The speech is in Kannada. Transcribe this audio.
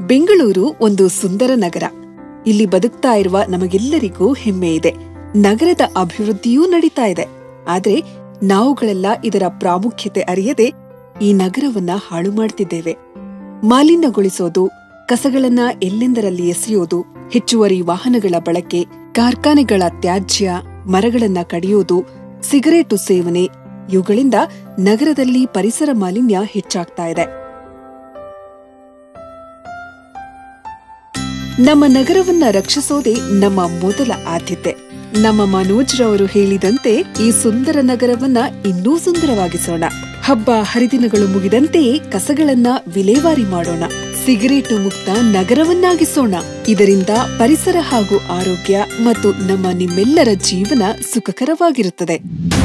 ಬೆಂಗಳೂರು ಒಂದು ಸುಂದರ ನಗರ ಇಲ್ಲಿ ಬದುಕ್ತಾ ಇರುವ ನಮಗೆಲ್ಲರಿಗೂ ಹೆಮ್ಮೆ ಇದೆ ನಗರದ ಅಭಿವೃದ್ಧಿಯೂ ನಡೀತಾ ಇದೆ ಆದ್ರೆ ನಾವುಗಳೆಲ್ಲ ಇದರ ಪ್ರಾಮುಖ್ಯತೆ ಅರಿಯದೆ ಈ ನಗರವನ್ನ ಹಾಳು ಮಾಡ್ತಿದ್ದೇವೆ ಮಾಲಿನ್ಯಗೊಳಿಸೋದು ಕಸಗಳನ್ನ ಎಲ್ಲೆಂದರಲ್ಲಿ ಎಸೆಯೋದು ಹೆಚ್ಚುವರಿ ವಾಹನಗಳ ಬಳಕೆ ಕಾರ್ಖಾನೆಗಳ ತ್ಯಾಜ್ಯ ಮರಗಳನ್ನ ಕಡಿಯೋದು ಸಿಗರೇಟು ಸೇವನೆ ಇವುಗಳಿಂದ ನಗರದಲ್ಲಿ ಪರಿಸರ ಮಾಲಿನ್ಯ ಹೆಚ್ಚಾಗ್ತಾ ಇದೆ ನಮ್ಮ ನಗರವನ್ನ ರಕ್ಷಿಸೋದೇ ನಮ್ಮ ಮೊದಲ ಆದ್ಯತೆ ನಮ್ಮ ಮನೋಜ್ ರವರು ಹೇಳಿದಂತೆ ಈ ಸುಂದರ ನಗರವನ್ನ ಇನ್ನೂ ಸುಂದರವಾಗಿಸೋಣ ಹಬ್ಬ ಹರಿದಿನಗಳು ಮುಗಿದಂತೆಯೇ ಕಸಗಳನ್ನ ವಿಲೇವಾರಿ ಮಾಡೋಣ ಸಿಗರೇಟು ಮುಕ್ತ ನಗರವನ್ನಾಗಿಸೋಣ ಇದರಿಂದ ಪರಿಸರ ಹಾಗೂ ಆರೋಗ್ಯ ಮತ್ತು ನಮ್ಮ ನಿಮ್ಮೆಲ್ಲರ ಜೀವನ ಸುಖಕರವಾಗಿರುತ್ತದೆ